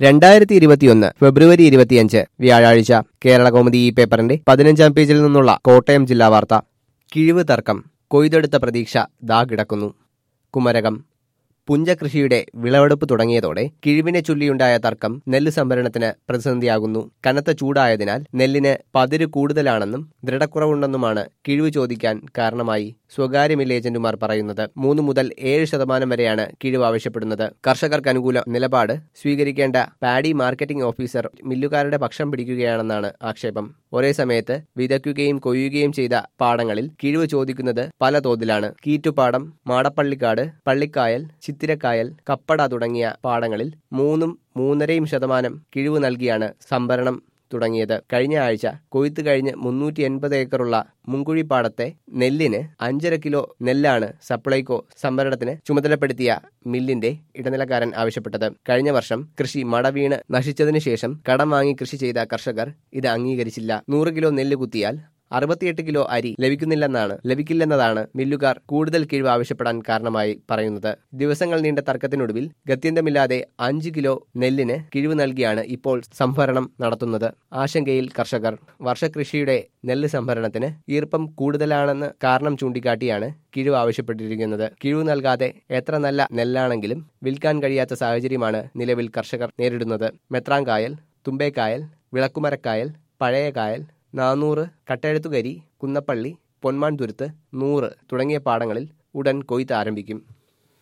രണ്ടായിരത്തി ഇരുപത്തിയൊന്ന് ഫെബ്രുവരി ഇരുപത്തിയഞ്ച് വ്യാഴാഴ്ച കേരള കോമഡി ഈ പേപ്പറിന്റെ പതിനഞ്ചാം പേജിൽ നിന്നുള്ള കോട്ടയം ജില്ലാ വാർത്ത കിഴിവ് തർക്കം കൊയ്തെടുത്ത പ്രതീക്ഷ ദാ കിടക്കുന്നു കുമരകം പുഞ്ചകൃഷിയുടെ വിളവെടുപ്പ് തുടങ്ങിയതോടെ കിഴിവിനെ ചൊല്ലിയുണ്ടായ തർക്കം നെല്ല് സംഭരണത്തിന് പ്രതിസന്ധിയാകുന്നു കനത്ത ചൂടായതിനാൽ നെല്ലിന് പതിര് കൂടുതലാണെന്നും ദൃഢക്കുറവുണ്ടെന്നുമാണ് കിഴിവ് ചോദിക്കാൻ കാരണമായി സ്വകാര്യ മിൽ ഏജന്റുമാർ പറയുന്നത് മൂന്ന് മുതൽ ഏഴ് ശതമാനം വരെയാണ് കിഴിവ് ആവശ്യപ്പെടുന്നത് കർഷകർക്ക് അനുകൂല നിലപാട് സ്വീകരിക്കേണ്ട പാഡി മാർക്കറ്റിംഗ് ഓഫീസർ മില്ലുകാരുടെ പക്ഷം പിടിക്കുകയാണെന്നാണ് ആക്ഷേപം ഒരേ സമയത്ത് വിതയ്ക്കുകയും കൊയ്യുകയും ചെയ്ത പാടങ്ങളിൽ കിഴിവ് ചോദിക്കുന്നത് പല തോതിലാണ് കീറ്റുപാടം മാടപ്പള്ളിക്കാട് പള്ളിക്കായൽ ചിത്തിരക്കായൽ കപ്പട തുടങ്ങിയ പാടങ്ങളിൽ മൂന്നും മൂന്നരയും ശതമാനം കിഴിവ് നൽകിയാണ് സംഭരണം തുടങ്ങിയത് കഴിഞ്ഞ ആഴ്ച കൊയ്ത്ത് കഴിഞ്ഞ് മുന്നൂറ്റി എൺപത് ഏക്കറുള്ള മുങ്കുഴിപ്പാടത്തെ നെല്ലിന് അഞ്ചര കിലോ നെല്ലാണ് സപ്ലൈകോ സംഭരണത്തിന് ചുമതലപ്പെടുത്തിയ മില്ലിന്റെ ഇടനിലക്കാരൻ ആവശ്യപ്പെട്ടത് കഴിഞ്ഞ വർഷം കൃഷി മടവീണ് നശിച്ചതിനു ശേഷം കടം വാങ്ങി കൃഷി ചെയ്ത കർഷകർ ഇത് അംഗീകരിച്ചില്ല നൂറ് കിലോ നെല്ല് കുത്തിയാൽ അറുപത്തിയെട്ട് കിലോ അരി ലഭിക്കുന്നില്ലെന്നാണ് ലഭിക്കില്ലെന്നതാണ് മില്ലുകാർ കൂടുതൽ കിഴിവ് ആവശ്യപ്പെടാൻ കാരണമായി പറയുന്നത് ദിവസങ്ങൾ നീണ്ട തർക്കത്തിനൊടുവിൽ ഗത്യന്തമില്ലാതെ അഞ്ച് കിലോ നെല്ലിന് കിഴിവ് നൽകിയാണ് ഇപ്പോൾ സംഭരണം നടത്തുന്നത് ആശങ്കയിൽ കർഷകർ വർഷകൃഷിയുടെ നെല്ല് സംഭരണത്തിന് ഈർപ്പം കൂടുതലാണെന്ന് കാരണം ചൂണ്ടിക്കാട്ടിയാണ് കിഴിവ് ആവശ്യപ്പെട്ടിരിക്കുന്നത് കിഴിവ് നൽകാതെ എത്ര നല്ല നെല്ലാണെങ്കിലും വിൽക്കാൻ കഴിയാത്ത സാഹചര്യമാണ് നിലവിൽ കർഷകർ നേരിടുന്നത് മെത്രാങ്കായൽ തുമ്പേക്കായൽ വിളക്കുമരക്കായൽ പഴയകായൽ നാനൂറ് കട്ടെഴുത്തുകരി കുന്നപ്പള്ളി പൊന്മാൻതുരുത്ത് നൂറ് തുടങ്ങിയ പാടങ്ങളിൽ ഉടൻ കൊയ്ത്ത് ആരംഭിക്കും